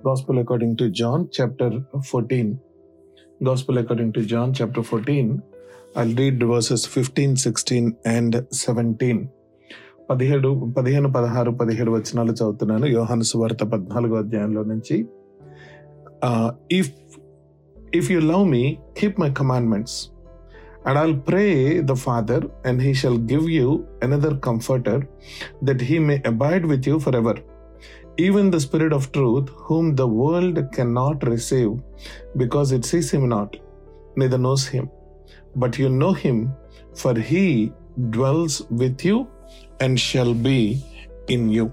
Gospel according to John, chapter 14. Gospel according to John, chapter 14. I'll read verses 15, 16, and 17. పదిహేడు పదిహేను పదహారు పదిహేడు వచనాలు చదువుతున్నాను యోహాను సువార్త పద్నాలుగో అధ్యాయంలో నుంచి if if you love me keep my commandments and I'll pray the father and he shall give you another comforter that he may abide with you for ever even the Spirit of truth, whom the world cannot receive, because it sees him not, neither knows him. But you know him, for he dwells with you and shall be in you.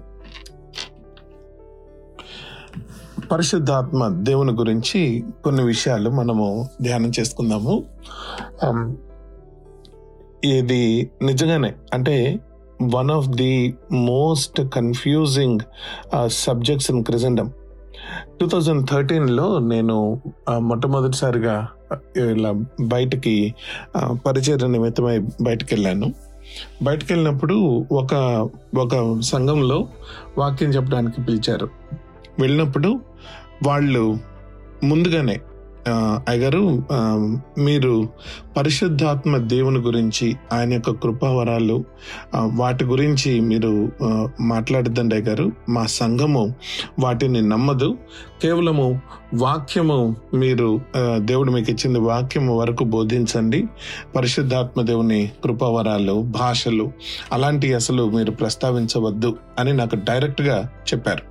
పరిశుద్ధాత్మ దేవుని గురించి కొన్ని విషయాలు మనము ధ్యానం చేసుకుందాము Um, ఇది నిజంగానే అంటే one of the most confusing subjects in Christendom two thousand థర్టీన్లో నేను ఆ, మొట్టమొదటిసారిగా ఆ, ఇలా బయటికి ఆ, పరిచయ నిమిత్తమై బయటకు వెళ్ళాను బయటకు వెళ్ళినప్పుడు ఒక ఒక సంఘంలో వాక్యం చెప్పడానికి పిలిచారు వెళ్ళినప్పుడు వాళ్ళు ముందుగానే ఆ, అయ్యగారు ఆ, మీరు పరిశుద్ధాత్మ దేవుని గురించి ఆయన యొక్క కృపావరాలు ఆ, వాటి గురించి మీరు ఆ, మాట్లాడద్దండి అయ్యగారు మా సంఘము వాటిని నమ్మదు కేవలము వాక్యము మీరు ఆ, దేవుడు మీకు ఇచ్చింది వాక్యము వరకు బోధించండి పరిశుద్ధాత్మ దేవుని కృపావరాలు భాషలు అలాంటివి అసలు మీరు ప్రస్తావించవద్దు అని నాకు డైరెక్ట్గా చెప్పారు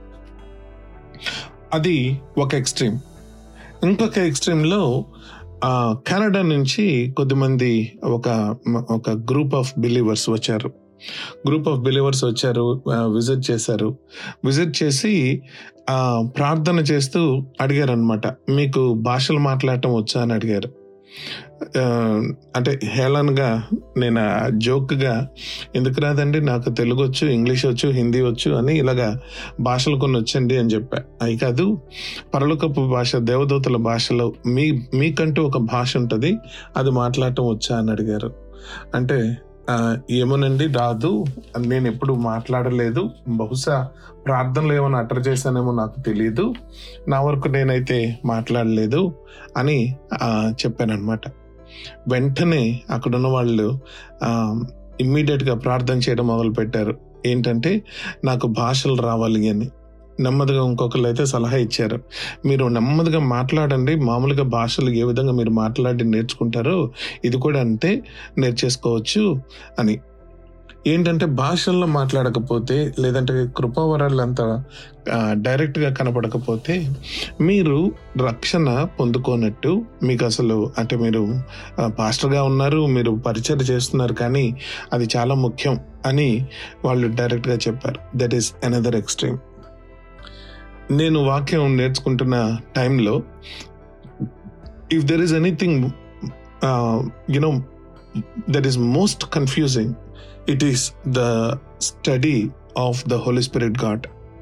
అది ఒక ఎక్స్ట్రీమ్ ఇంకొక ఎక్స్ట్రీమ్లో ఆ, కెనడా నుంచి కొద్దిమంది ఒక ఒక గ్రూప్ ఆఫ్ బిలీవర్స్ వచ్చారు గ్రూప్ ఆఫ్ బిలీవర్స్ వచ్చారు విజిట్ చేశారు విజిట్ చేసి ఆ, ప్రార్థన చేస్తూ అడిగారు అనమాట మీకు భాషలు మాట్లాడటం వచ్చా అని అడిగారు ఆ, అంటే హేళన్గా నేను జోక్గా ఎందుకు రాదండి నాకు తెలుగు వచ్చు ఇంగ్లీష్ వచ్చు హిందీ వచ్చు అని ఇలాగా భాషలు కొన్ని వచ్చండి అని చెప్పా అవి కాదు పరలోకపు భాష దేవదూతల భాషలో మీ మీకంటూ ఒక భాష ఉంటుంది అది మాట్లాడటం వచ్చా అని అడిగారు అంటే ఆ, ఏమోనండి రాదు నేను ఎప్పుడు మాట్లాడలేదు బహుశా ప్రార్థనలు ఏమైనా అటర్ చేశానేమో నాకు తెలియదు నా వరకు నేనైతే మాట్లాడలేదు అని చెప్పానమాట వెంటనే అక్కడున్న వాళ్ళు ఇమ్మీడియట్ గా ప్రార్థన చేయడం మొదలు పెట్టారు ఏంటంటే నాకు భాషలు రావాలి అని నెమ్మదిగా ఇంకొకరు అయితే సలహా ఇచ్చారు మీరు నెమ్మదిగా మాట్లాడండి మామూలుగా భాషలు ఏ విధంగా మీరు మాట్లాడి నేర్చుకుంటారో ఇది కూడా అంతే నేర్చేసుకోవచ్చు అని ఏంటంటే భాషల్లో మాట్లాడకపోతే లేదంటే కృపావరాలు అంతా డైరెక్ట్ గా కనపడకపోతే మీరు రక్షణ పొందుకోనట్టు మీకు అసలు అంటే మీరు ఆ, పాస్టర్గా ఉన్నారు మీరు పరిచయం చేస్తున్నారు కానీ అది చాలా ముఖ్యం అని వాళ్ళు డైరెక్ట్ గా చెప్పారు దట్ ఈస్ అనదర్ ఎక్స్ట్రీమ్ నేను వాక్యం నేర్చుకుంటున్న టైంలో if there is anything you know that is most confusing it is the study of the Holy Spirit God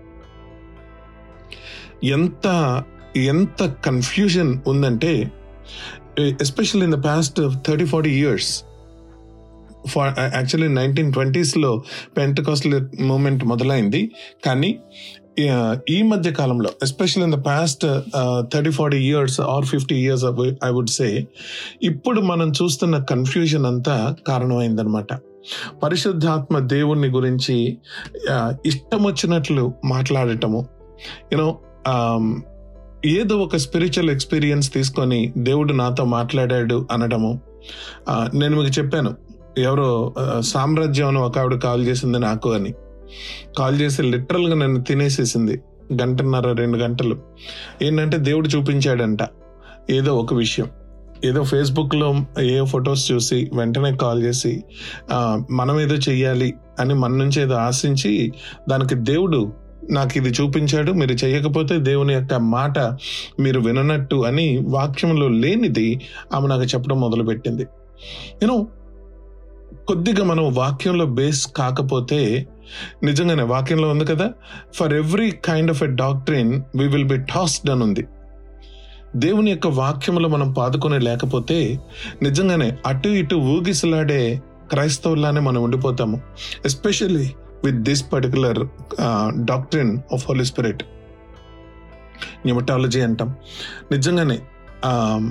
ఎంత ఎంత కన్ఫ్యూజన్ ఉందంటే especial in the past thirty forty years for actually nineteen ట్వంటీస్లో Pentecostal movement మొదలైంది కానీ ఆ, ఈ మధ్య కాలంలో especial in the past thirty forty years or fifty years I would say ఇప్పుడు మనం చూస్తున్న కన్ఫ్యూజన్ అంతా కారణమైందనమాట పరిశుద్ధాత్మ దేవుని గురించి ఆ, ఇష్టం వచ్చినట్లు మాట్లాడటము యూనో ఏదో ఒక స్పిరిచువల్ ఎక్స్పీరియన్స్ తీసుకొని దేవుడు నాతో మాట్లాడాడు అనడము ఆ, నేను మీకు చెప్పాను ఎవరో ఆ, సామ్రాజ్యం అని ఒక ఆవిడ కాల్ చేసింది నాకు అని కాల్ చేసి లిటరల్ గా నన్ను తినేసేసింది గంటన్నర రెండు గంటలు ఏంటంటే దేవుడు చూపించాడంట ఏదో ఒక విషయం ఏదో ఫేస్బుక్ లో ఏ ఫొటోస్ చూసి వెంటనే కాల్ చేసి ఆ, మనం ఏదో చెయ్యాలి అని మన నుంచి ఏదో ఆశించి దానికి దేవుడు నాకు ఇది చూపించాడు మీరు చేయకపోతే దేవుని యొక్క మాట మీరు విననట్టు అని వాక్యంలో లేనిది ఆమె నాకు చెప్పడం మొదలుపెట్టింది యూనో కొద్దిగా మనం వాక్యంలో బేస్ కాకపోతే నిజంగానే వాక్యంలో ఉంది కదా for every kind of a doctrine we will be tossed అని ఉంది దేవుని యొక్క వాక్యములో మనం పాదుకొని లేకపోతే నిజంగానే అటు ఇటు ఊగిసలాడే క్రైస్తవులానే మనం ఉండిపోతాము especially with this particular doctrine of Holy Spirit pneumatology అంటాం నిజంగానే ఆ,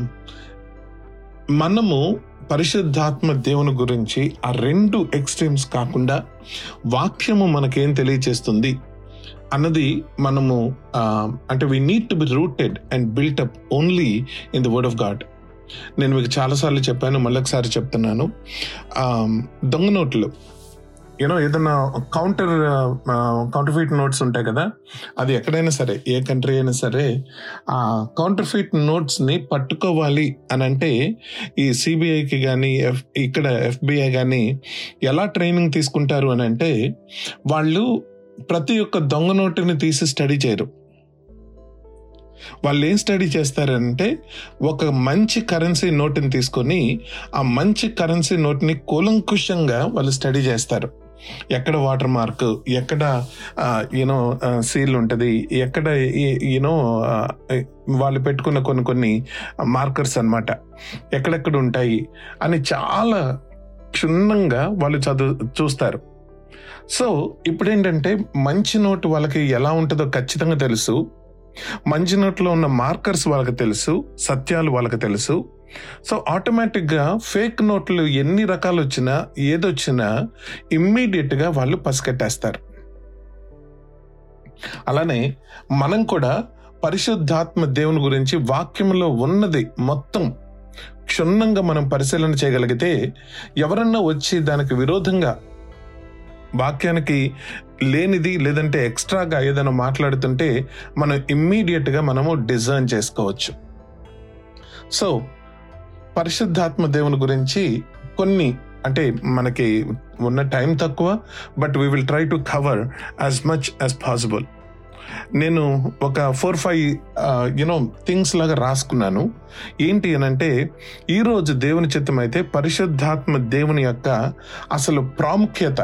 మనము పరిశుద్ధాత్మ దేవుని గురించి ఆ రెండు ఎక్స్ట్రీమ్స్ కాకుండా వాక్యము మనకేం తెలియచేస్తుంది అన్నది మనము ఆ, అంటే we need to be rooted and built up only in the word of God నేను మీకు చాలాసార్లు చెప్పాను మళ్ళీ ఒకసారి చెప్తున్నాను ఆ, దొంగ నోట్లు యూనో ఏదైనా కౌంటర్ కౌంటర్ఫీట్ నోట్స్ ఉంటాయి కదా అది ఎక్కడైనా సరే ఏ కంట్రీ అయినా సరే ఆ కౌంటర్ఫీట్ నోట్స్ ని పట్టుకోవాలి అని అంటే ఈ సిబిఐకి కానీ ఎఫ్ ఇక్కడ ఎఫ్బిఐ కానీ ఎలా ట్రైనింగ్ తీసుకుంటారు అని అంటే వాళ్ళు ప్రతి ఒక్క దొంగ నోటుని తీసి స్టడీ చేయరు వాళ్ళు ఏం స్టడీ చేస్తారంటే ఒక మంచి కరెన్సీ నోటుని తీసుకొని ఆ మంచి కరెన్సీ నోట్ని కూలంకుషంగా వాళ్ళు స్టడీ చేస్తారు ఎక్కడ వాటర్ మార్క్ ఎక్కడ యూనో సీల్ ఉంటుంది ఎక్కడ యూనో వాళ్ళు పెట్టుకున్న కొన్ని కొన్ని మార్కర్స్ అన్నమాట ఎక్కడెక్కడ ఉంటాయి అని చాలా క్షుణ్ణంగా వాళ్ళు చదువు చూస్తారు సో ఇప్పుడేంటంటే మంచి నోటు వాళ్ళకి ఎలా ఉంటుందో ఖచ్చితంగా తెలుసు మంచి నోట్లో ఉన్న మార్కర్స్ వాళ్ళకి తెలుసు సత్యాలు వాళ్ళకి తెలుసు సో ఆటోమేటిక్గా ఫేక్ నోట్లు ఎన్ని రకాలు వచ్చినా ఏదొచ్చినా ఇమ్మీడియట్గా వాళ్ళు పసిగట్టేస్తారు అలానే మనం కూడా పరిశుద్ధాత్మ దేవుని గురించి వాక్యంలో ఉన్నది మొత్తం క్షుణ్ణంగా మనం పరిశీలన చేయగలిగితే ఎవరన్నా వచ్చి దానికి విరోధంగా వాక్యానికి లేనిది లేదంటే ఎక్స్ట్రాగా ఏదైనా మాట్లాడుతుంటే మనం ఇమ్మీడియట్ గా మనము డిజైన్ చేసుకోవచ్చు సో పరిశుద్ధాత్మ దేవుని గురించి కొన్ని అంటే మనకి ఉన్న టైం తక్కువ but we will try to cover as much as possible నేను ఒక ఫోర్ ఫైవ్ యునో థింగ్స్ లాగా రాసుకున్నాను ఏంటి అని అంటే ఈరోజు దేవుని చిత్తం అయితే పరిశుద్ధాత్మ దేవుని యొక్క అసలు ప్రాముఖ్యత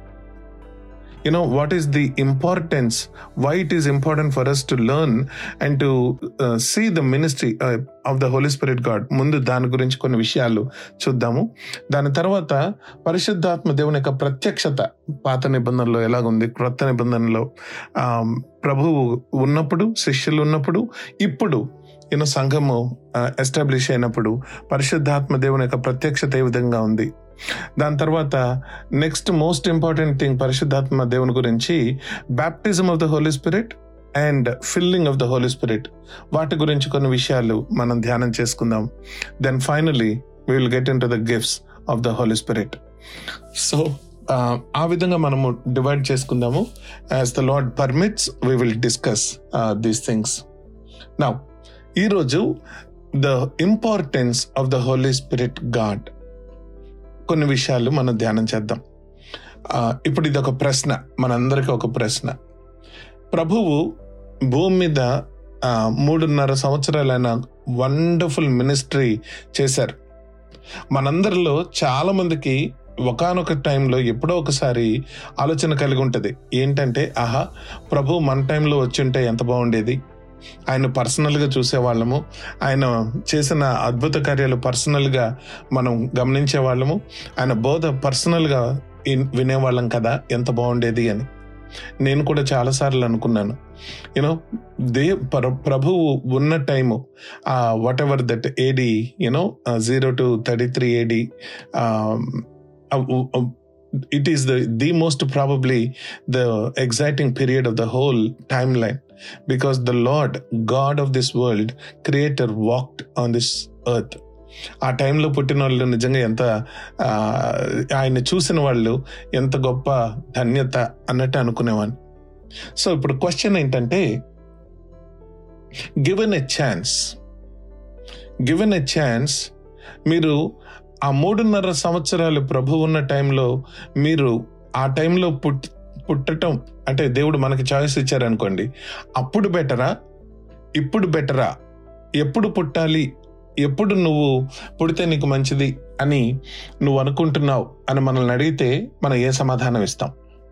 you know what is the importance why it is important for us to learn and to see the ministry of the Holy Spirit God ముందు దాని గురించి కొన్ని విషయాలు చూద్దాము దాని తర్వాత పరిశుద్ధాత్మ దేవుని యొక్క ప్రత్యక్షత పాత నిబంధనలో ఎలాగుంది క్రొత్త నిబంధనలో ఆ, ప్రభువు ఉన్నప్పుడు శిష్యులు ఉన్నప్పుడు ఇప్పుడు యూనో సంఘము ఎస్టాబ్లిష్ అయినప్పుడు పరిశుద్ధాత్మ దేవుని యొక్క ప్రత్యక్షత ఏ విధంగా ఉంది దాని తర్వాత నెక్స్ట్ మోస్ట్ ఇంపార్టెంట్ థింగ్ పరిశుద్ధాత్మ దేవుని గురించి baptism of the Holy Spirit and filling of the Holy Spirit వాటి గురించి కొన్ని విషయాలు మనం ధ్యానం చేసుకుందాం then finally we will get in to the gifts of the Holy Spirit so ఆ విధంగా మనము డివైడ్ చేసుకుందాము as the Lord permits we will discuss these things నా ఈరోజు the importance of the Holy Spirit God కొన్ని విషయాలు మనం ధ్యానం చేద్దాం ఆ, ఇప్పుడు ఇది ఒక ప్రశ్న మనందరికీ ఒక ప్రశ్న ప్రభువు భూమి మీద ఆ, మూడున్నర సంవత్సరాలైన వండర్ఫుల్ మినిస్ట్రీ చేశారు మనందరిలో చాలా మందికి ఒకనొక టైంలో ఎప్పుడో ఒకసారి ఆలోచన కలిగి ఉంటుంది ఏంటంటే ఆహా ప్రభు మన టైంలో వచ్చి ఉంటే ఎంత బాగుండేది ఆయన పర్సనల్గా చూసేవాళ్ళము ఆయన చేసిన అద్భుత కార్యాలు పర్సనల్గా మనం గమనించే వాళ్ళము ఆయన బోధ పర్సనల్గా ఇన్- వినేవాళ్ళం కదా ఎంత బాగుండేది అని నేను కూడా చాలాసార్లు అనుకున్నాను యూనో దే ప్ర- ప్రభువు ఉన్న time whatever that AD you know zero to thirty three AD it is the the most probably the exciting period of the whole timeline because the Lord God of this world creator walked on this earth ఆ టైంలో పుట్టిన వాళ్ళు నిజంగా ఎంత ఆ, ఆయన చూసిన వాళ్ళు ఎంత గొప్ప ధన్యత అన్నట్టు అనుకునేవాడిని సో ఇప్పుడు క్వశ్చన్ ఏంటంటే given a chance given a chance మీరు ఆ మూడున్నర సంవత్సరాలు ప్రభు ఉన్న టైంలో మీరు ఆ టైంలో పుట్ పుట్టటం అంటే దేవుడు మనకి చాయిస్ ఇచ్చారనుకోండి అప్పుడు బెటరా ఇప్పుడు బెటరా ఎప్పుడు పుట్టాలి ఎప్పుడు నువ్వు పుడితే నీకు మంచిది అని నువ్వు అనుకుంటున్నావు అని మనల్ని అడిగితే మనం ఏ సమాధానం ఇస్తాం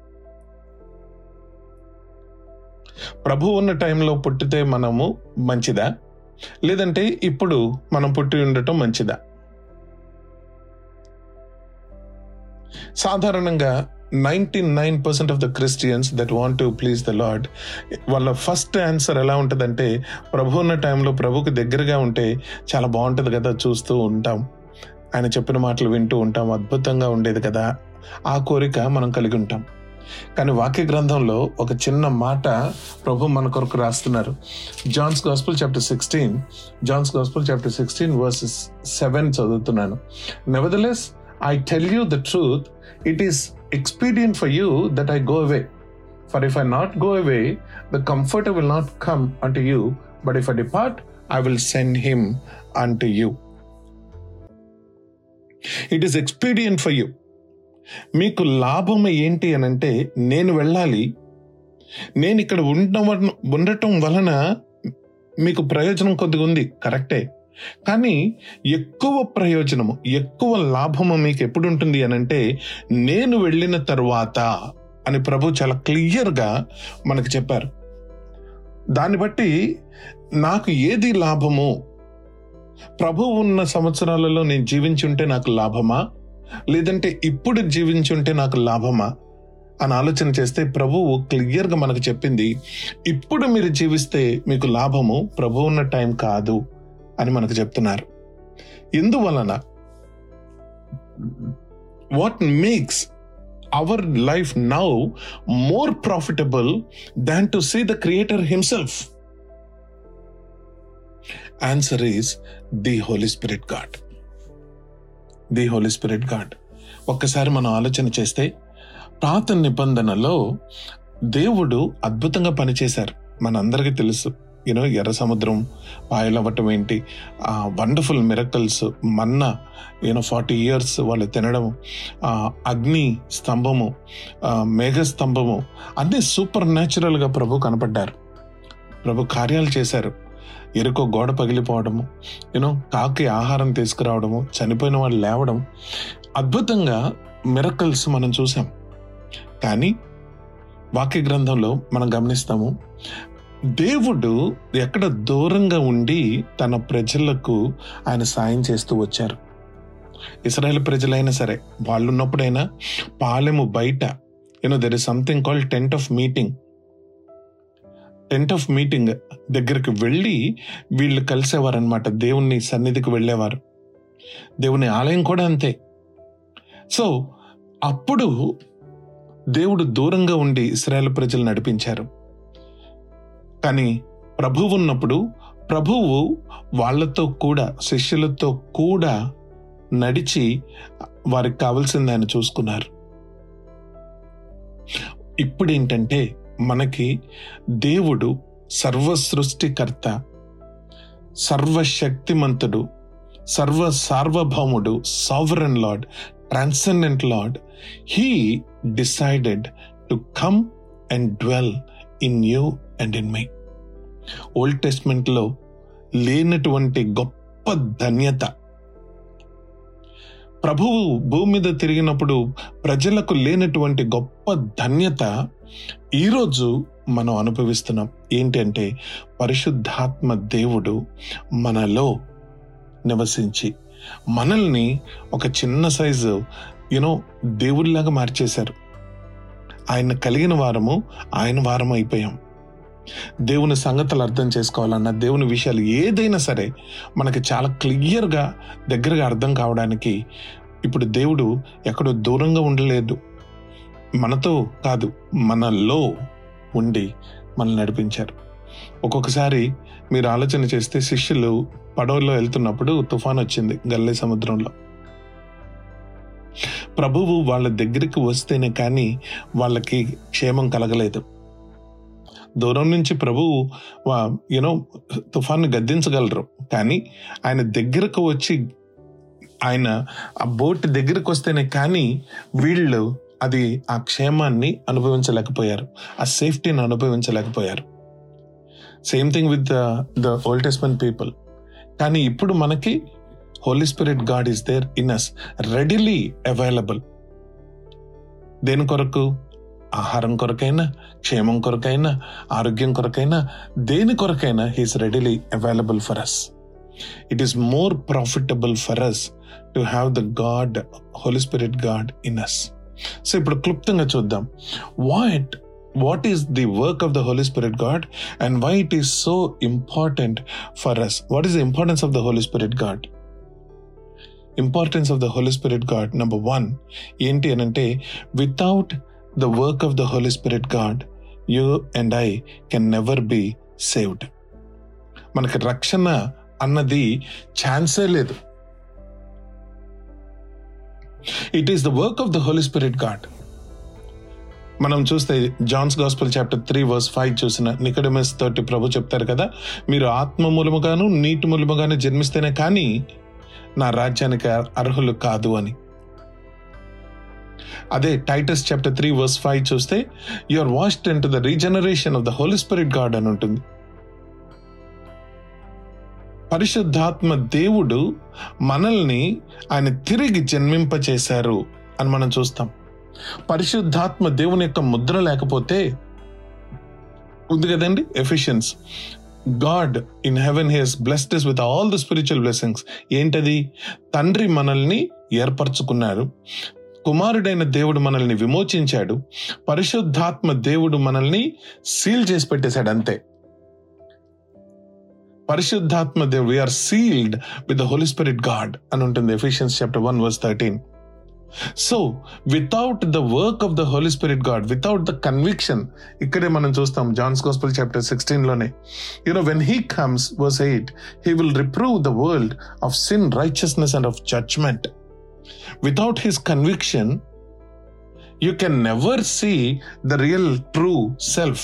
ప్రభు ఉన్న టైంలో పుట్టితే మనము మంచిదా లేదంటే ఇప్పుడు మనం పుట్టి ఉండటం మంచిదా సాధారణంగా ninety nine percent of the Christians that want to please the Lord వాళ్ళ ఫస్ట్ ఆన్సర్ ఎలా ఉంటుందంటే ప్రభు ఉన్న టైంలో ప్రభుకి దగ్గరగా ఉంటే చాలా బాగుంటుంది కదా చూస్తూ ఉంటాం ఆయన చెప్పిన మాటలు వింటూ ఉంటాం అద్భుతంగా ఉండేది కదా ఆ కోరిక మనం కలిగి ఉంటాం కానీ వాక్య గ్రంథంలో ఒక చిన్న మాట ప్రభు మన కొరకు రాస్తున్నారు John's gospel chapter sixteen John's gospel chapter sixteen verses seven చదువుతున్నాను nevertheless I tell you the truth it is expedient for you that I go away for if I not go away the comfort will not come unto you but if I depart I will send him unto you it is expedient for you మీకు లాభం ఏంటి అని అంటే నేను వెళ్ళాలి నేను ఇక్కడ ఉండడం ఉండటం వలన మీకు ప్రయోజనం కొద్దిగా ఉంది కరెక్టే కానీ ఎక్కువ ప్రయోజనము ఎక్కువ లాభము మీకు ఎప్పుడు ఉంటుంది అని అంటే నేను వెళ్ళిన తరువాత అని ప్రభు చాలా క్లియర్గా మనకు చెప్పారు దాన్ని బట్టి నాకు ఏది లాభము ప్రభు ఉన్న సంవత్సరాలలో నేను జీవించి ఉంటే నాకు లాభమా లేదంటే ఇప్పుడు జీవించుంటే నాకు లాభమా అని ఆలోచన చేస్తే ప్రభువు క్లియర్గా మనకు చెప్పింది ఇప్పుడు మీరు జీవిస్తే మీకు లాభము ప్రభు ఉన్న టైం కాదు అని మనకు చెప్తున్నారు ఎందువలన what makes our life now more profitable than to see the creator himself answer is the Holy Spirit God the Holy Spirit God ఒక్కసారి మనం ఆలోచన చేస్తే పాత నిబంధనలో దేవుడు అద్భుతంగా పనిచేశారు మనందరికీ తెలుసు యూనో ఎర్ర సముద్రం పాయలవ్వటం ఏంటి wonderful miracles manna you know forty years వాళ్ళు తినడం అగ్ని స్తంభము మేఘ స్తంభము అన్నీ సూపర్ న్యాచురల్గా ప్రభు కనపడ్డారు ప్రభు కార్యాలు చేశారు ఎరుకో గోడ పగిలిపోవడము యూనో కాకి ఆహారం తీసుకురావడము చనిపోయిన వాళ్ళు లేవడం అద్భుతంగా మిరకల్స్ మనం చూసాం కానీ వాక్య గ్రంథంలో మనం గమనిస్తాము దేవుడు ఎక్కడ దూరంగా ఉండి తన ప్రజలకు ఆయన సాయం చేస్తూ వచ్చారు ఇస్రాయేల్ ప్రజలైనా సరే వాళ్ళు ఉన్నప్పుడైనా పాలెము బయట you know there is something called tent of meeting tent of meeting దగ్గరికి వెళ్ళి వీళ్ళు కలిసేవారనమాట దేవుని సన్నిధికి వెళ్ళేవారు దేవుని ఆలయం కూడా అంతే సో అప్పుడు దేవుడు దూరంగా ఉండి ఇస్రాయల్ ప్రజలు నడిపించారు కానీ ప్రభువు ఉన్నప్పుడు ప్రభువు వాళ్ళతో కూడా శిష్యులతో కూడా నడిచి వారికి కావలసింది ఆయన చూసుకున్నారు ఇప్పుడు ఏంటంటే మనకి దేవుడు సర్వ సృష్టికర్త సర్వశక్తిమంతుడు సర్వ సార్వభౌముడు sovereign Lord transcendent Lord he decided to come and dwell in you and in my old టెస్ట్మెంట్లో లేనటువంటి గొప్ప ధన్యత ప్రభువు భూమి మీద తిరిగినప్పుడు ప్రజలకు లేనటువంటి గొప్ప ధన్యత ఈరోజు మనం అనుభవిస్తున్నాం ఏంటంటే పరిశుద్ధాత్మ దేవుడు మనలో నివసించి మనల్ని ఒక చిన్న సైజు యూనో దేవుడిలాగా మార్చేశారు ఆయన కలిగిన వారము ఆయన వారం అయిపోయాం దేవుని సంగతులు అర్థం చేసుకోవాలన్నా దేవుని విషయాలు ఏదైనా సరే మనకి చాలా క్లియర్గా దగ్గరగా అర్థం కావడానికి ఇప్పుడు దేవుడు ఎక్కడో దూరంగా ఉండలేదు మనతో కాదు మనలో ఉండి మనల్ని నడిపించారు ఒక్కొక్కసారి మీరు ఆలోచన చేస్తే శిష్యులు పడవలో వెళ్తున్నప్పుడు తుఫాన్ వచ్చింది గల్లే సముద్రంలో ప్రభువు వాళ్ళ దగ్గరికి వస్తేనే కానీ వాళ్ళకి క్షేమం కలగలేదు దూరం నుంచి ప్రభువు యూనో తుఫాన్ని గద్దించగలరు కానీ ఆయన దగ్గరకు వచ్చి ఆయన ఆ బోట్ దగ్గరకు వస్తేనే కానీ వీళ్ళు అది ఆ క్షేమాన్ని అనుభవించలేకపోయారు ఆ సేఫ్టీని అనుభవించలేకపోయారు same thing with the the Old Testament people కానీ ఇప్పుడు మనకి Holy Spirit God is there in us readily available దేని కొరకు ఆహారం కొరకైనా క్షేమం కొరకైనా ఆరోగ్యం కొరకైనా దేని కొరకైనా he's readily available for us it is more profitable for us to have the God Holy Spirit God in us so ఇప్పుడు క్లుప్తంగా చూద్దాం what what is the work of the Holy Spirit God and why it is so important for us what is the importance of the Holy Spirit God importance of the Holy Spirit God number one ఏంటి అని అంటే without the work of the Holy Spirit God you and I can never be saved మనకి రక్షణ అన్నది ఛాన్సే లేదు it is the work of the Holy Spirit God మనం చూస్తే John's gospel chapter three verse five చూసిన నికడమస్ తోటి ప్రభు చెప్తారు కదా మీరు ఆత్మ మూలముగాను నీటి మూలముగాను జన్మిస్తేనే కానీ నా రాజ్యానికి అర్హులు కాదు అని అదే Titus chapter three verse five చూస్తే you are washed in to the regeneration of the Holy Spirit God అని ఉంటుంది పరిశుద్ధాత్మ దేవుడు మనల్ని ఆయన తిరిగి జన్మింపచేశారు అని మనం చూస్తాం పరిశుద్ధాత్మ దేవుని యొక్క ముద్ర లేకపోతే ఉంది కదండి Ephesians God in heaven he's blessed with all the spiritual blessings ఏంటది తండ్రి మనల్ని ఏర్పరచుకున్నారు కుమారుడైన దేవుడు మనల్ని విమోచించాడు పరిశుద్ధాత్మ దేవుడు మనల్ని సీల్ చేసి పెట్టేశాడు అంతే పరిశుద్ధాత్మ దేవుడు we are sealed with the Holy Spirit God అని ఉంటుంది Ephesians chapter one verse thirteen so without the work of the Holy Spirit God without the conviction ఇక్కడే మనం చూస్తాం జాన్స్ గోస్పల్ చాప్టర్ సిక్స్టీన్ లోనే you know when he comes verse eight he will reprove the world of sin righteousness and of judgement without his conviction, you can never see the real true self.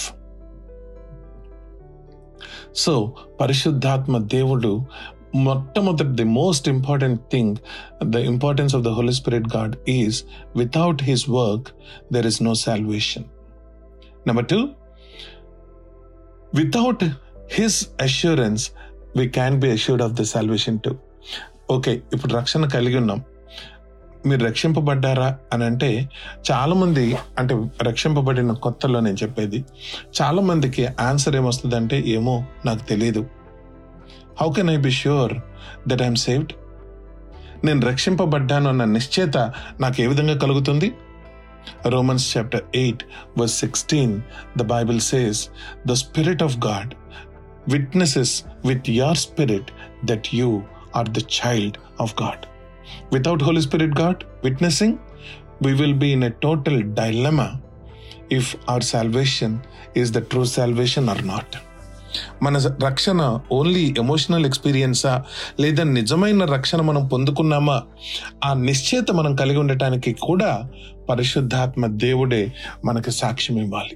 So పరిశుద్ధాత్మ దేవుడు మొట్టమొదటి the most important thing the importance of the Holy Spirit God is without his work there is no salvation number two without his assurance we can be assured of the salvation to okay ఇప్పుడు రక్షణ కలిగి ఉన్నాం మీరు రక్షింపబడ్డారా అని అంటే చాలా మంది అంటే రక్షింపబడిన కొత్తలో నేను చెప్పేది చాలా మందికి ఆన్సర్ ఏమొస్తుందంటే ఏమో నాకు తెలియదు how can I be sure that I'm saved నేను రక్షింపబడ్డాను అన్న నిశ్చేత నాకు ఏ విధంగా కలుగుతుంది Romans chapter eight verse sixteen the Bible says the spirit of God witnesses with your spirit that you are the child of God without holy spirit god witnessing we will be in a total dilemma if our salvation is the true salvation or not మన రక్షణ only emotional ఎక్స్పీరియన్సా లేదా నిజమైన రక్షణ మనం పొందుకున్నామా ఆ నిశ్చేత మనం కలిగి ఉండటానికి కూడా పరిశుద్ధాత్మ దేవుడే మనకి సాక్ష్యం ఇవ్వాలి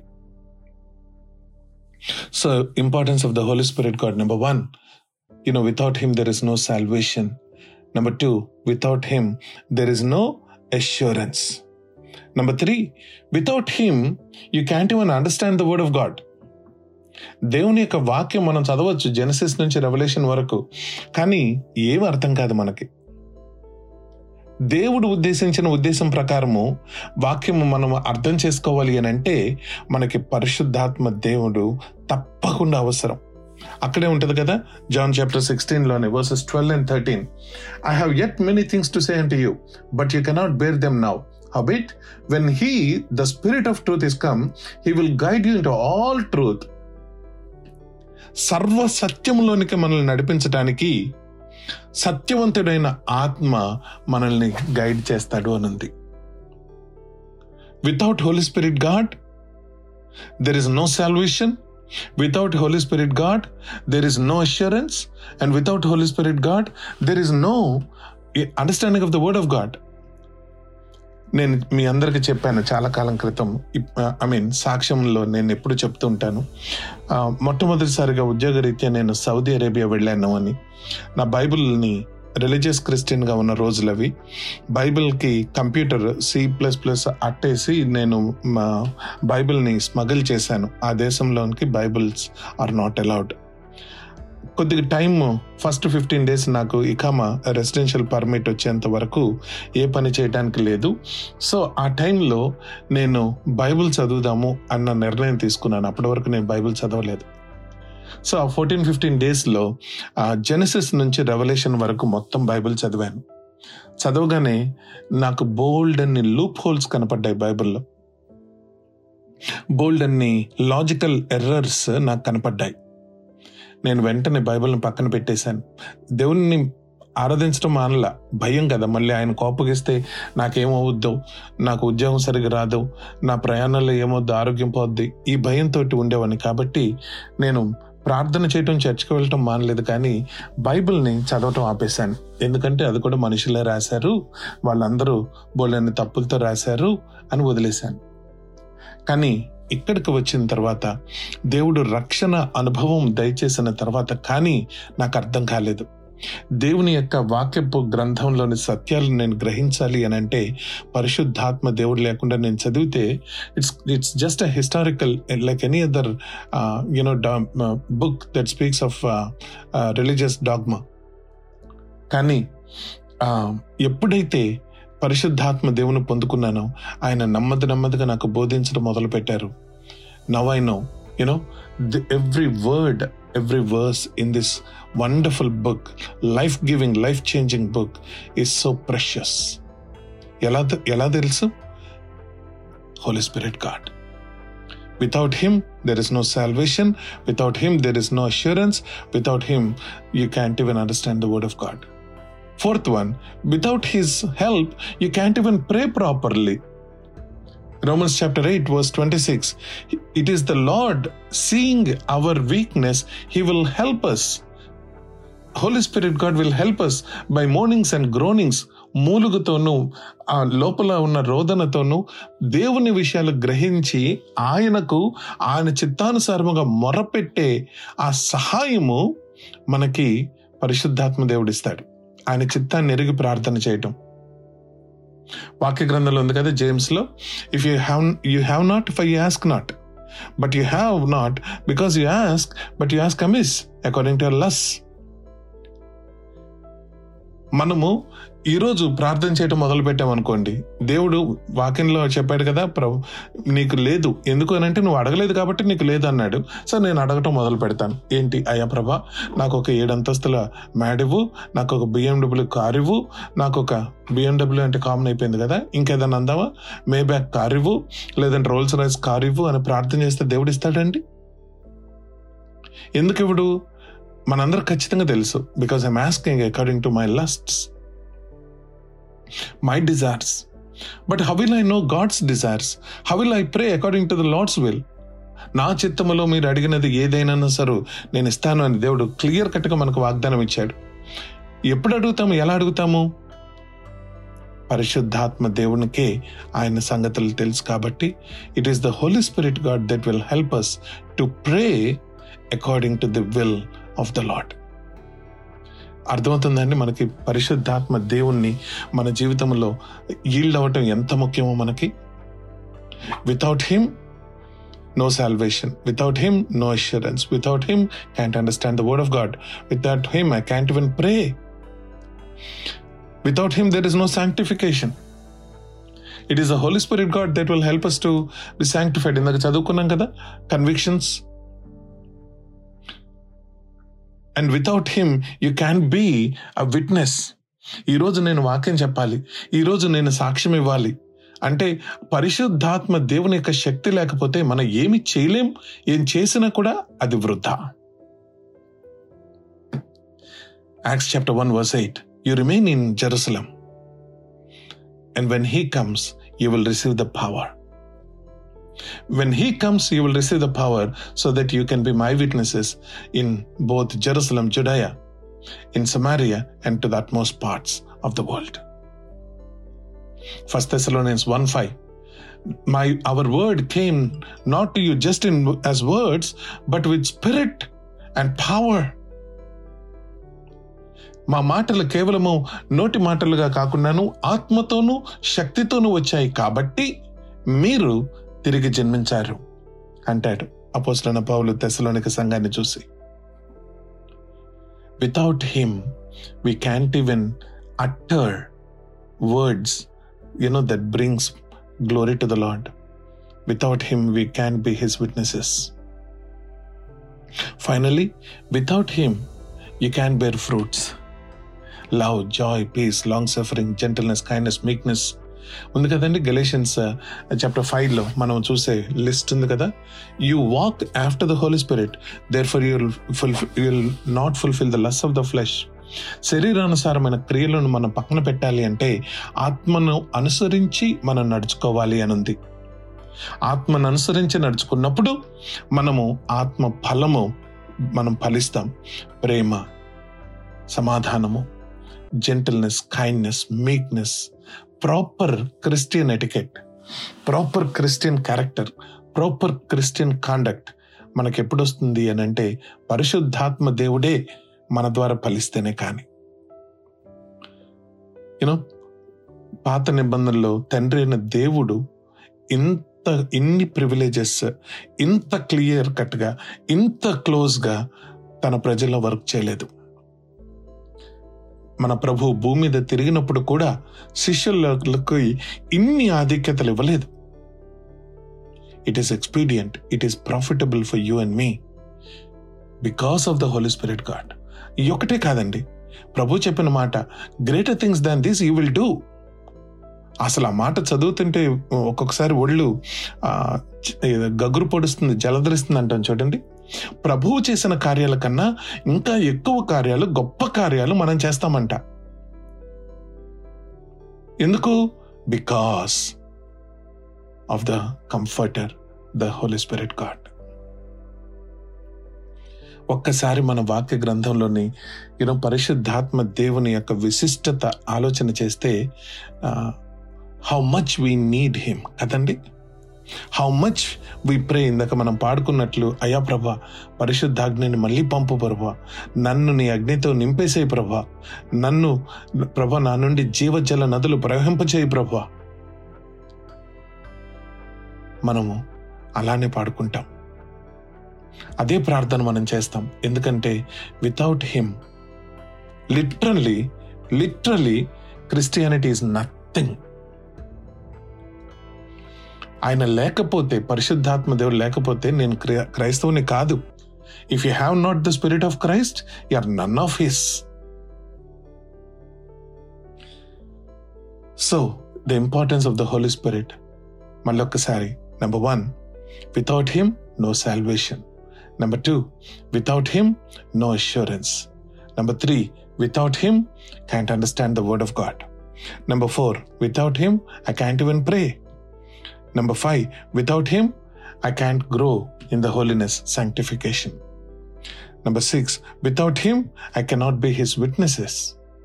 so importance of the Holy Spirit God number one you know without him there is no salvation Number two, without him, there is no assurance. Number three, without him, you can't even understand the word of God. దేవుని యొక్క వాక్యం మనం చదవచ్చు Genesis నుంచి revolution వరకు కానీ ఏమి అర్థం కాదు మనకి దేవుడు ఉద్దేశించిన ఉద్దేశం ప్రకారము వాక్యము మనం అర్థం చేసుకోవాలి అని అంటే మనకి పరిశుద్ధాత్మ దేవుడు తప్పకుండా అవసరం అక్కడే ఉంటది కదా జాన్ చాప్టర్ సిక్స్టీన్ లోనే verses twelve and thirteen I have yet many things to say and you but you cannot bear them now howbeit when he the spirit of truth is come he will guide you in all truth సర్వ సత్యంలోనికి మనల్ని నడిపించడానికి సత్యవంతుడైన ఆత్మ మనల్ని guide చేస్తాడు అనుంది without Holy Spirit God there is no salvation without holy spirit god there is no assurance and without holy spirit god there is no understanding of the word of god నేను మీ అందరికి చెప్పాను చాలా కాలం క్రితం I mean సాక్ష్యంలో నేను ఎప్పుడు చెప్తూ ఉంటాను మొట్టమొదటిసారిగా ఉద్యోగరీత్యా నేను సౌదీ అరేబియా వెళ్ళాను అని నా బైబిల్ని రిలీజియస్ క్రిస్టియన్ గా ఉన్న రోజులు అవి బైబిల్ కి కంప్యూటర్ సి ప్లస్ ప్లస్ అట్టేసి నేను మా బైబిల్ ని స్మగిల్ చేశాను ఆ దేశంలోనికి బైబిల్స్ ఆర్ నాట్ అలౌడ్ కొద్దిగా టైం ఫస్ట్ ఫిఫ్టీన్ డేస్ నాకు ఇకామా రెసిడెన్షియల్ పర్మిట్ వచ్చేంత వరకు ఏ పని చేయడానికి లేదు సో ఆ టైంలో నేను బైబిల్ చదువుదాము అన్న నిర్ణయం తీసుకున్నాను అప్పటి వరకు నేను బైబిల్ చదవలేదు సో ఆ ఫోర్టీన్ ఫిఫ్టీన్ డేస్లో జెనసిస్ నుంచి రెవల్యూషన్ వరకు మొత్తం బైబిల్ చదివాను చదవగానే నాకు బోల్డ్ అన్ని లూప్ హోల్స్ కనపడ్డాయి బైబిల్లో బోల్డ్ అన్ని లాజికల్ ఎర్రర్స్ నాకు కనపడ్డాయి నేను వెంటనే బైబిల్ని పక్కన పెట్టేశాను దేవుణ్ణి ఆరాధించడం మానలా భయం కదా మళ్ళీ ఆయన కోపగిస్తే నాకేమవుద్దో నాకు ఉద్యోగం సరిగా రాదు నా ప్రయాణంలో ఏమవుద్దో ఆరోగ్యం పోద్ది ఈ భయంతో ఉండేవాడిని కాబట్టి నేను ప్రార్థన చేయటం చర్చికి వెళ్ళటం మానలేదు కానీ బైబిల్ని చదవటం ఆపేశాను ఎందుకంటే అది కూడా మనుషులే రాశారు వాళ్ళందరూ బోళ్ళని తప్పులతో రాశారు అని వదిలేశాను కానీ ఇక్కడికి వచ్చిన తర్వాత దేవుడు రక్షణ అనుభవం దయచేసిన తర్వాత కానీ నాకు అర్థం కాలేదు దేవుని యొక్క వాక్యపు గ్రంథంలోని సత్యాలను నేను గ్రహించాలి అని అంటే పరిశుద్ధాత్మ దేవుడు లేకుండా నేను చదివితే it's it's just a historical like any other you know book that speaks of religious dogma కానీ ఎప్పుడైతే పరిశుద్ధాత్మ దేవుని పొందుకున్నానో ఆయన నెమ్మది నెమ్మదిగా నాకు బోధించడం మొదలు పెట్టారు now I know you know every word every verse in this wonderful book life giving life changing book is so precious ఎలా ఎలా తెలుసు Holy Spirit God without him there is no salvation without him there is no assurance without him you can't even understand the word of God Fourth one, without his help, you can't even pray properly. Romans chapter 8, verse 26. It is the Lord seeing our weakness, He will help us. Holy Spirit God will help us by moanings and groanings. మూలుగుతోనూ ఆ లోపల ఉన్న రోదనతోనూ దేవుని విషయాలు గ్రహించి ఆయనకు ఆయన చిత్తానుసారముగా మొరపెట్టే ఆ సహాయము మనకి పరిశుద్ధాత్మ దేవుడిస్తాడు ఆయన చిత్తాన్ని ఎరిగి ప్రార్థన చేయటం వాక్య గ్రంథంలో ఉంది కదా జేమ్స్ లో if you have you have not for you ask not but you have not because you ask but you ask amiss according to lusts మనము ఈరోజు ప్రార్థన చేయటం మొదలు పెట్టామనుకోండి దేవుడు వాక్యంలో చెప్పాడు కదా ప్రభు నీకు లేదు ఎందుకు అని అంటే నువ్వు అడగలేదు కాబట్టి నీకు లేదు అన్నాడు సో నేను అడగటం మొదలు పెడతాను ఏంటి అయ్యా ప్రభా నాకు ఒక ఏడు అంతస్తుల మ్యాడివు నాకు ఒక బిఎండబ్ల్యూ కార్ ఇవ్వు నాకు ఒక బిఎండబ్ల్యూ అంటే కామన్ అయిపోయింది కదా ఇంకేదన్నా అందావా మే బ్యాక్ కార్ ఇవ్వు లేదంటే రోల్స్ రైస్ కార్ ఇవ్వు అని ప్రార్థన చేస్తే దేవుడు ఇస్తాడండి ఎందుకు ఇవ్వడు మనందరికి ఖచ్చితంగా తెలుసు because I'm asking according to my lusts my desires but how will I know God's desires how will I pray according to the Lord's will నా చిత్తములో మీరు అడిగినది ఏదైనా సరే నేను ఇస్తాను అని దేవుడు క్లియర్ కట్గా మనకు వాగ్దానం ఇచ్చాడు ఎప్పుడు అడుగుతాము ఎలా అడుగుతాము పరిశుద్ధాత్మ దేవునికే ఆయన సంగతులు తెలుసు కాబట్టి it is the Holy Spirit God that will help us to pray according to the will of the Lord అర్థమవుతుందండి మనకి పరిశుద్ధాత్మ దేవుణ్ణి మన జీవితంలో ఈల్డ్ అవ్వటం ఎంత ముఖ్యమో మనకి without him no salvation without him no assurance without him can't understand the word of God without him I can't even pray without him there is no sanctification it is the Holy Spirit God that will help us to be sanctified ఇందాక చదువుకున్నాం కదా convictions and without him you can be a witness ఈరోజు నేను వాక్యం చెప్పాలి ఈరోజు నేను సాక్ష్యం ఇవ్వాలి అంటే పరిశుద్ధాత్మ దేవుని యొక్క శక్తి లేకపోతే మనం ఏమి చేయలేం ఏం చేసినా కూడా అది వృధా Acts chapter one verse eight you remain in Jerusalem and when he comes you will receive the power when he comes you will receive the power so that you can be my witnesses in both jerusalem judea in samaria and to the utmost parts of the world first thessalonians 1 5 my our word came not to you just in as words but with spirit and power మా మాటలు కేవలము నోటి మాటలుగా కాకుండాను ఆత్మతోనూ శక్తితోనూ వచ్చాయి కాబట్టి మీరు తిరిగి జన్మించారు అంటాడు అపోస్లన పౌలు తెసలోనిక సంఘాన్ని చూసి without him we can't even utter words you know that brings glory to the Lord without him we can be his witnesses finally without him you can bear fruits love joy peace long suffering gentleness kindness meekness ఉంది కదండి గెలేషన్స్ chapter ఫైవ్లో మనం చూసే list ఉంది కదా you walk after the Holy Spirit therefore you'll full you'll not fulfil the lust of the flesh శరీరానుసారమైన క్రియలను మనం పక్కన పెట్టాలి అంటే ఆత్మను అనుసరించి మనం నడుచుకోవాలి అని ఉంది ఆత్మను అనుసరించి నడుచుకున్నప్పుడు మనము ఆత్మ ఫలము మనం ఫలిస్తాం ప్రేమ సమాధానము gentleness kindness meekness proper Christian etiquette proper Christian character proper Christian conduct మనకి ఎప్పుడు వస్తుంది అని అంటే పరిశుద్ధాత్మ దేవుడే మన ద్వారా ఫలిస్తేనే కానీ యూనో పాత నిబంధనలో తండ్రి అయిన దేవుడు ఇంత ఇన్ని ప్రివిలేజెస్ ఇంత క్లియర్ కట్గా ఇంత క్లోజ్గా తన ప్రజల్లో వర్క్ చేయలేదు మన ప్రభు భూమి మీద తిరిగినప్పుడు కూడా శిష్యులకు ఇన్ని ఆధిక్యతలు ఇవ్వలేదు it is expedient it is profitable for you and me because of the Holy Spirit God ఈ ఒకటే కాదండి ప్రభు చెప్పిన మాట greater things than this you will do అసలు ఆ మాట చదువుతుంటే ఒక్కొక్కసారి ఒళ్ళు ఆ, చ- గగురు పొడుస్తుంది జలధరిస్తుంది అంటాం చూడండి ప్రభువు చేసిన కార్యాల కన్నా ఇంకా ఎక్కువ కార్యాలు గొప్ప కార్యాలు మనం చేస్తామంట ఎందుకు because of the comforter the Holy Spirit God ఒక్కసారి మన వాక్య గ్రంథంలోని యూనో పరిశుద్ధాత్మ దేవుని యొక్క విశిష్టత ఆలోచన చేస్తే how much we need him కదండి హౌ మచ్ వి ప్రే ఇందాక మనం పాడుకున్నట్లు అయ్యా ప్రభా పరిశుద్ధాగ్నిని మళ్ళీ పంపు ప్రభా నన్ను నీ అగ్నితో నింపేసేయి ప్రభా నన్ను ప్రభా నా నుండి జీవజల నదులు ప్రవహింపచేయి ప్రభా మనము అలానే పాడుకుంటాం అదే ప్రార్థన మనం చేస్తాం ఎందుకంటే without him literally literally Christianity is nothing ఆయన లేకపోతే పరిశుద్ధాత్మ దేవుడు లేకపోతే నేను క్రై- క్రైస్తవుని కాదు if you have not the spirit of Christ you are none of his so the importance of the Holy Spirit మళ్ళొక్కసారి number one without him no salvation number two without him no assurance number three without him can't understand the word of God number four without him I can't even pray Number five, without him, I can't grow in the holiness, sanctification. Number six, without him, I cannot be his witnesses.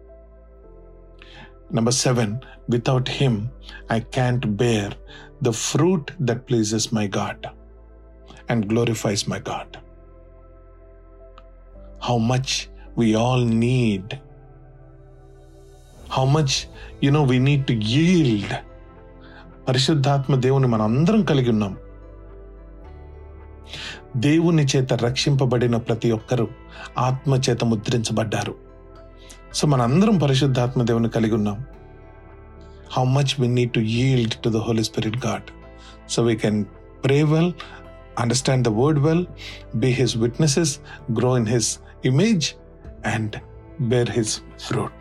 Number seven, without him, I can't bear the fruit that pleases my God and glorifies my God. How much we all need, how much, you know, we need to yield పరిశుద్ధాత్మ దేవుని మనం అందరం కలిగి ఉన్నాం దేవుని చేత రక్షింపబడిన ప్రతి ఒక్కరూ ఆత్మ చేత ముద్రించబడ్డారు సో మనందరం పరిశుద్ధాత్మ దేవుని కలిగి ఉన్నాం how much we need to yield to the Holy Spirit God so we can pray well understand the word well be his witnesses grow in his image and bear his fruit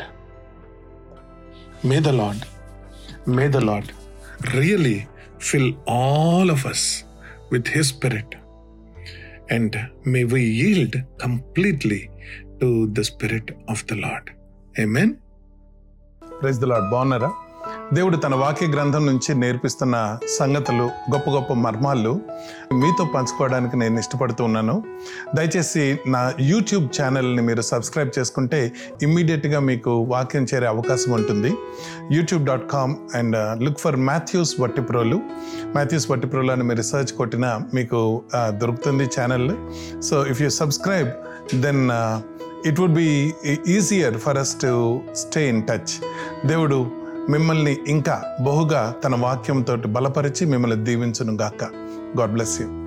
may the Lord may the Lord really fill all of us with His Spirit. And may we yield completely to the Spirit of the Lord. Amen. Praise the Lord బాగున్నారా దేవుడు తన వాక్య గ్రంథం నుంచి నేర్పిస్తున్న సంగతులు గొప్ప గొప్ప మర్మాలు మీతో పంచుకోవడానికి నేను ఇష్టపడుతూ ఉన్నాను దయచేసి నా యూట్యూబ్ ఛానల్ని మీరు సబ్స్క్రైబ్ చేసుకుంటే ఇమ్మీడియట్గా మీకు వాక్యం చేరే అవకాశం ఉంటుంది YouTube dot com and look for Mathews Vattiprolu Mathews Vattiprolu అని మీరు రీసెర్చ్ కొట్టినా మీకు ఆ, దొరుకుతుంది channel so if you subscribe then it would be easier for us to stay in touch దేవుడు మిమ్మల్ని ఇంకా బహుగా తన వాక్యంతో బలపరిచి మిమ్మల్ని దీవించును గాక గాడ్ బ్లెస్ యూ